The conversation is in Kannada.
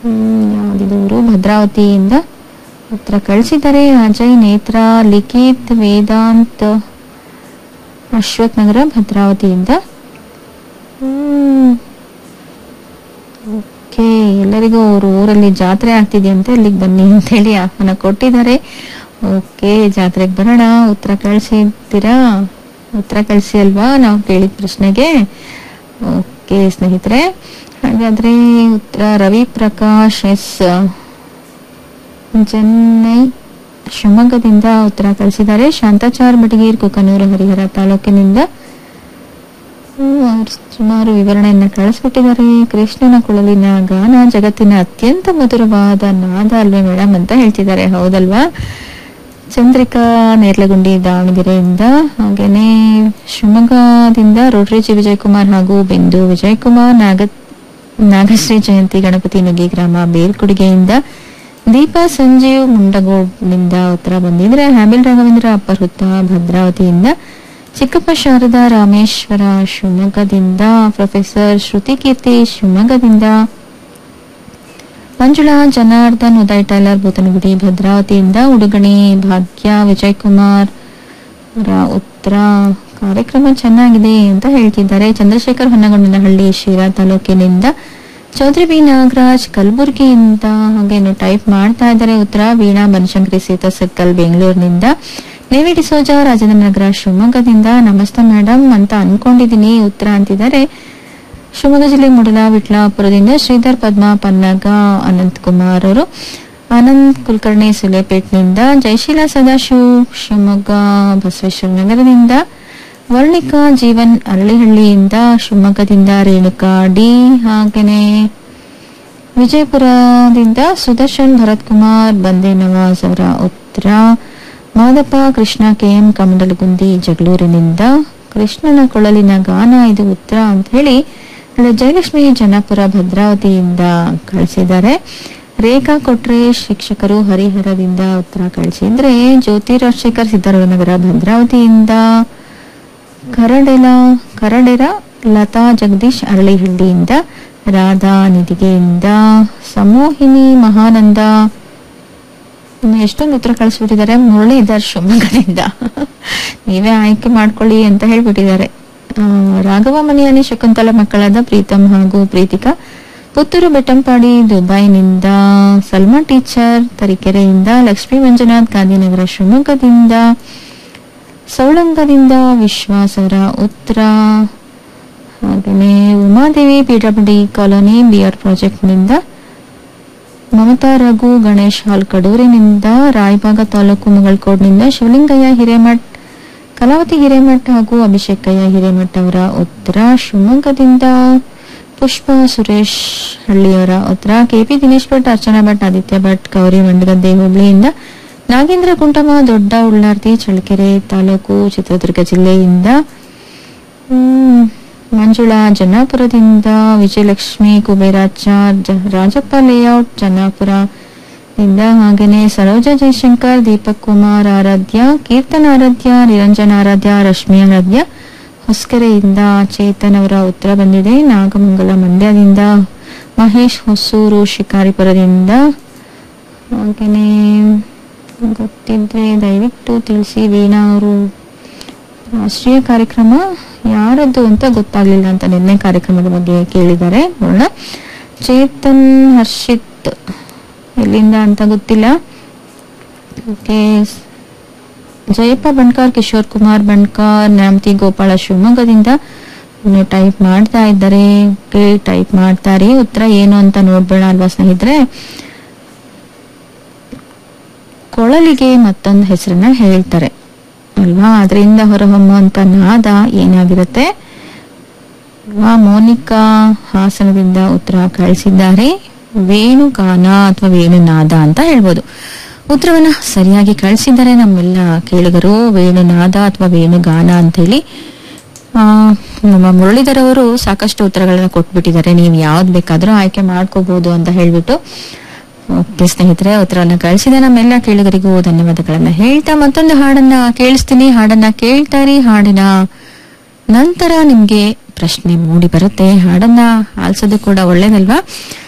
ಹ್ಮ್, ಯಾವ್ದಿದು ಊರು ಭದ್ರಾವತಿಯಿಂದ ಉತ್ತರ ಕಳಿಸಿದ್ದಾರೆ ಅಜಯ್ ನೇತ್ರ ಲಿಖಿತ್ ವೇದಾಂತ್ ಅಶ್ವಥ್ ನಗರ ಭದ್ರಾವತಿಯಿಂದ ಓಕೆ ಎಲ್ಲರಿಗೂ ಅವ್ರ ಊರಲ್ಲಿ ಜಾತ್ರೆ ಆಗ್ತಿದೆಯಂತೆ ಇಲ್ಲಿಗೆ ಬನ್ನಿ ಅಂತ ಹೇಳಿ ಆಹ್ವಾನ ಕೊಟ್ಟಿದ್ದಾರೆ ಓಕೆ ಜಾತ್ರೆಗೆ ಬರೋಣ ಉತ್ತರ ಕಳಿಸಿದ್ದೀರಾ ಉತ್ತರ ಕಳಿಸಿ ಅಲ್ವಾ ನಾವು ಕೇಳಿದ ಪ್ರಶ್ನೆಗೆ ಓಕೆ ಸ್ನೇಹಿತರೆ ಹಾಗಾದ್ರೆ ಉತ್ತರ ರವಿ ಪ್ರಕಾಶ್ ಎಸ್ ಚೆನ್ನೈ ಶಿವಮೊಗ್ಗದಿಂದ ಉತ್ತರ ಕಳಿಸಿದ್ದಾರೆ ಶಾಂತಾಚಾರ್ ಬಟಗೀರ್ ಕುಕನೂರು ಹರಿಹರ ತಾಲೂಕಿನಿಂದ ಹ್ಮ್, ಅವ್ರು ಸುಮಾರು ವಿವರಣೆಯನ್ನ ಕಳಿಸ್ಬಿಟ್ಟಿದ್ದಾರೆ ಕೃಷ್ಣನ ಕುಳಲಿನ ಗಾನ ಜಗತ್ತಿನ ಅತ್ಯಂತ ಮಧುರವಾದ ನಾದ ಅಲ್ವೇ ಮೇಡಮ್ ಅಂತ ಹೇಳ್ತಿದ್ದಾರೆ ಹೌದಲ್ವಾ ಚಂದ್ರಿಕಾ ನೇರ್ಲಗುಂಡಿ ದಾವಣಗೆರೆಯಿಂದ ಹಾಗೇನೆ ಶಿವಮೊಗ್ಗದಿಂದ ರೋಟರಿಜಿ ವಿಜಯಕುಮಾರ್ ಹಾಗೂ ಬಿಂದು ವಿಜಯಕುಮಾರ್ ನಾಗ ನಾಗಶ್ರೀ ಜಯಂತಿ ಗಣಪತಿ ನುಗ್ಗಿ ಗ್ರಾಮ ಬೇರ್ಕುಡಿಗೆಯಿಂದ ದೀಪಾ ಸಂಜೀವ್ ಮುಂಡಗೋಡ್ನಿಂದ ಉತ್ತರ ಬಂದಿದ್ರೆ ಹ್ಯಾಬಿಲ್ ರಾಘವೇಂದ್ರ ಅಪ್ಪರ್ ಹುತ್ತ ಭದ್ರಾವತಿಯಿಂದ ಚಿಕ್ಕಪ್ಪ ಶಾರದಾ ರಾಮೇಶ್ವರ ಶಿವಮೊಗ್ಗದಿಂದ ಪ್ರೊಫೆಸರ್ ಶ್ರುತಿ ಕೀರ್ತಿ ಶಿವಮೊಗ್ಗದಿಂದ ಮಂಜುಳಾ ಜನಾರ್ದನ್ ಉದಯ್ ಟೈಲರ್ ಬೂತನಗುಡಿ ಭದ್ರಾವತಿಯಿಂದ ಉಡುಗಣಿ ಭಾಗ್ಯ ವಿಜಯ್ ಕುಮಾರ್ ಅವರ ಉತ್ತರ ಕಾರ್ಯಕ್ರಮ ಚೆನ್ನಾಗಿದೆ ಅಂತ ಹೇಳ್ತಿದ್ದಾರೆ ಚಂದ್ರಶೇಖರ್ ಹೊನ್ನಗೊಂಡನಹಳ್ಳಿ ಶಿರಾ ತಾಲೂಕಿನಿಂದ ಚೌಧರಿ ಬಿ ನಾಗರಾಜ್ ಕಲಬುರಗಿಯಿಂದ ಹಾಗೇನು ಟೈಪ್ ಮಾಡ್ತಾ ಇದ್ದಾರೆ ಉತ್ತರ ವೀಣಾ ಬನಶಂಕರಿ ಸೀತಾ ಸರ್ಕಲ್ ಬೆಂಗಳೂರಿನಿಂದ ನೇವಿ ಡಿಸೋಜ ರಾಜೇಂದ್ರ ನಗರ ಶಿವಮೊಗ್ಗದಿಂದ ನಮಸ್ತೆ ಮೇಡಮ್ ಅಂತ ಅನ್ಕೊಂಡಿದೀನಿ ಉತ್ತರ ಅಂತಿದ್ದಾರೆ ಶಿವಮೊಗ್ಗ ಜಿಲ್ಲೆ ಮುಡಲ ವಿಟ್ಲಾಪುರದಿಂದ ಶ್ರೀಧರ್ ಪದ್ಮಾ ಪನ್ನಗ ಅನಂತ್ ಕುಮಾರ್ ಅವರು ಆನಂದ್ ಕುಲಕರ್ಣಿ ಸುಲೇಪೇಟ್ನಿಂದ ಜಯಶೀಲ ಸದಾಶಿವ್ ಶಿವಮೊಗ್ಗ ಬಸವೇಶ್ವರ ನಗರದಿಂದ ವರ್ಣಿಕಾ ಜೀವನ್ ಅರಳಿಹಳ್ಳಿಯಿಂದ ಶಿವಮೊಗ್ಗದಿಂದ ರೇಣುಕಾ ಡಿ ಹಾಗೇನೆ ವಿಜಯಪುರದಿಂದ ಸುದರ್ಶನ್ ಭರತ್ ಕುಮಾರ್ ಬಂದೆ ನವಾಜ್ ಅವರ ಉತ್ತರ ಮಾದಪ್ಪ ಕೃಷ್ಣ ಕೆಎಂ ಕಮಂಡಲಗುಂದಿ ಜಗಳೂರಿನಿಂದ ಕೃಷ್ಣನ ಕೊಳಲಿನ ಗಾನ ಇದು ಉತ್ತರ ಅಂತ ಹೇಳಿ ಇಲ್ಲಿ ಜಯಲಕ್ಷ್ಮಿ ಜನಾಪುರ ಭದ್ರಾವತಿಯಿಂದ ಕಳಿಸಿದ್ದಾರೆ ರೇಖಾ ಕೊಟ್ರೆ ಶಿಕ್ಷಕರು ಹರಿಹರದಿಂದ ಉತ್ತರ ಕಳಿಸಿದ್ರೆ ಜ್ಯೋತಿ ರಾಜಶೇಖರ್ ಸಿದ್ದರಾಮನಗರ ಭದ್ರಾವತಿಯಿಂದ ಕರಡೆಲ ಕರಡೆರ ಲತಾ ಜಗದೀಶ್ ಅರಳಿಹಳ್ಳಿಯಿಂದ ರಾಧಾ ನಿಧಿಗೆಯಿಂದ ಸಮೋಹಿನಿ ಮಹಾನಂದ ಇನ್ನು ಎಷ್ಟೊಂದು ಉತ್ತರ ಕಳಿಸ್ಬಿಟ್ಟಿದ್ದಾರೆ ಮುರಳೀಧರ್ ಶಿವಮೊಗ್ಗದಿಂದ ನೀವೇ ಆಯ್ಕೆ ಮಾಡ್ಕೊಳ್ಳಿ ಅಂತ ಹೇಳ್ಬಿಟ್ಟಿದ್ದಾರೆ ಆ, ರಾಘವ ಮನೆಯಲ್ಲಿ ಶಕುಂತಲ ಮಕ್ಕಳಾದ ಪ್ರೀತಮ್ ಹಾಗೂ ಪ್ರೀತಿಕಾ ಪುತ್ತೂರು ಬೆಟ್ಟಂಪಾಡಿ ದುಬೈನಿಂದ ಸಲ್ಮಾ ಟೀಚರ್ ತರೀಕೆರೆಯಿಂದ ಲಕ್ಷ್ಮೀ ಮಂಜುನಾಥ್ ಗಾಂಧಿನಗರ ಶಿವಮೊಗ್ಗದಿಂದ ಸೌಳಂಗದಿಂದ ವಿಶ್ವಾಸರ ಉತ್ತರ ಹಾಗೆಯೇ ಉಮಾದೇವಿ ಪಿಡಬ್ಲ್ಯೂಡಿ ಕಾಲೋನಿ ಬಿಆರ್ ಪ್ರಾಜೆಕ್ಟ್ನಿಂದ ಮಮತಾ ರಘು ಗಣೇಶ್ ಹಾಲ್ ಕಡೂರಿನಿಂದ ರಾಯಬಾಗ ತಾಲೂಕು ಮುಗಳ್ಕೋಡ್ನಿಂದ ಶಿವಲಿಂಗಯ್ಯ ಹಿರೇಮಠ್ ಕಲಾವತಿ ಹಿರೇಮಠ್ ಹಾಗೂ ಅಭಿಷೇಕಯ್ಯ ಹಿರೇಮಠ್ ಅವರ ಉತ್ತರ ಶಿವಮೊಗ್ಗದಿಂದ ಪುಷ್ಪ ಸುರೇಶ್ ಹಳ್ಳಿಯವರ ಉತ್ತರ ಕೆಪಿ ದಿನೇಶ್ ಭಟ್ ಅರ್ಚನಾ ಭಟ್ ಆದಿತ್ಯ ಭಟ್ ಗೌರಿ ಮಂಡಗದ್ದೆ ಹುಬ್ಳಿಯಿಂದ ನಾಗೇಂದ್ರ ಕುಂಟಮ ದೊಡ್ಡ ಉಳ್ಳಾರ್ತಿ ಚಳ್ಳಕೆರೆ ತಾಲೂಕು ಚಿತ್ರದುರ್ಗ ಜಿಲ್ಲೆಯಿಂದ ಹ್ಮ್, ಮಂಜುಳಾ ಜನ್ನಾಪುರದಿಂದ ವಿಜಯಲಕ್ಷ್ಮಿ ಕುಬೇರಾಚಾರ್ ಜ- ರಾಜಪ್ಪ ಲೇಔಟ್ ಜನ್ನಾಪುರ ಇಂದ ಹಾಗೇನೆ ಸರೋಜ ಜಯಶಂಕರ್ ದೀಪಕ್ ಕುಮಾರ್ ಆರಾಧ್ಯ ಕೀರ್ತನ್ ಆರಾಧ್ಯ ನಿರಂಜನ್ ಆರಾಧ್ಯ ರಶ್ಮಿ ಆರಾಧ್ಯ ಹೊಸಕೆರೆಯಿಂದ ಚೇತನ್ ಅವರ ಉತ್ತರ ಬಂದಿದೆ ನಾಗಮಂಗಲ ಮಂಡ್ಯದಿಂದ ಮಹೇಶ್ ಹೊಸೂರು ಶಿಕಾರಿಪುರದಿಂದ ಹಾಗೇನೆ ಗೊತ್ತಿದ್ರೆ ದಯವಿಟ್ಟು ತಿಳಿಸಿ ವೀಣಾ ಅವರು ರಾಷ್ಟ್ರೀಯ ಕಾರ್ಯಕ್ರಮ ಯಾರದ್ದು ಅಂತ ಗೊತ್ತಾಗ್ಲಿಲ್ಲ ಅಂತ ನಿನ್ನೆ ಕಾರ್ಯಕ್ರಮದ ಬಗ್ಗೆ ಕೇಳಿದ್ದಾರೆ ನೋಡೋಣ ಚೇತನ್ ಹರ್ಷಿತ್ ಎಲ್ಲಿಂದ ಅಂತ ಗೊತ್ತಿಲ್ಲ ಓಕೆ ಜಯಪ್ಪ ಬಣ್ಕಾರ್ ಕಿಶೋರ್ ಕುಮಾರ್ ಬಣ್ಕಾರ್ ನ್ಯಾಮತಿ ಗೋಪಾಳ ಶಿವಮೊಗ್ಗದಿಂದ ಇನ್ನು ಟೈಪ್ ಮಾಡ್ತಾ ಇದ್ದಾರೆ ಓಕೆ ಟೈಪ್ ಮಾಡ್ತಾರೆ ಉತ್ತರ ಏನು ಅಂತ ನೋಡ್ಬೇಡ ಅಲ್ವಾ ಸ್ನೇಹಿತರೆ ಕೊಳಲಿಗೆ ಮತ್ತೊಂದು ಹೆಸರನ್ನ ಹೇಳ್ತಾರೆ ಅಲ್ವಾ ಅದರಿಂದ ಹೊರಹೊಮ್ಮುವಂತ ನಾದ ಏನಾಗಿರುತ್ತೆ ಅಲ್ವಾ ಮೋನಿಕಾ ಹಾಸನದಿಂದ ಉತ್ತರ ಕಳಿಸಿದ್ದಾರೆ ವೇಣುಗಾನ ಅಥವಾ ವೇಣುನಾದ ಅಂತ ಹೇಳ್ಬೋದು ಉತ್ತರವನ್ನ ಸರಿಯಾಗಿ ಕಳಿಸಿದ್ದಾರೆ ನಮ್ಮೆಲ್ಲ ಕೇಳುಗರು ವೇಣುನಾದ ಅಥವಾ ವೇಣುಗಾನ ಅಂತ ಹೇಳಿ ಆ, ನಮ್ಮ ಮುರಳೀಧರ್ ಅವರು ಸಾಕಷ್ಟು ಉತ್ತರಗಳನ್ನ ಕೊಟ್ಬಿಟ್ಟಿದ್ದಾರೆ ನೀವು ಯಾವ್ದು ಬೇಕಾದ್ರೂ ಆಯ್ಕೆ ಮಾಡ್ಕೋಬಹುದು ಅಂತ ಹೇಳ್ಬಿಟ್ಟು ಓಕೆ ಸ್ನೇಹಿತರೆ ಉತ್ತರವನ್ನ ಕಳಿಸಿದ ನಮ್ಮೆಲ್ಲ ಕೇಳುಗರಿಗೂ ಧನ್ಯವಾದಗಳನ್ನ ಹೇಳ್ತಾ ಮತ್ತೊಂದು ಹಾಡನ್ನ ಕೇಳಿಸ್ತೀನಿ ಹಾಡನ್ನ ಕೇಳ್ತಾರಿ ಹಾಡಿನ ನಂತರ ನಿಮ್ಗೆ ಪ್ರಶ್ನೆ ಮೂಡಿ ಬರುತ್ತೆ ಹಾಡನ್ನ ಆಲಿಸೋದು ಕೂಡ ಒಳ್ಳೇದಲ್ವಾ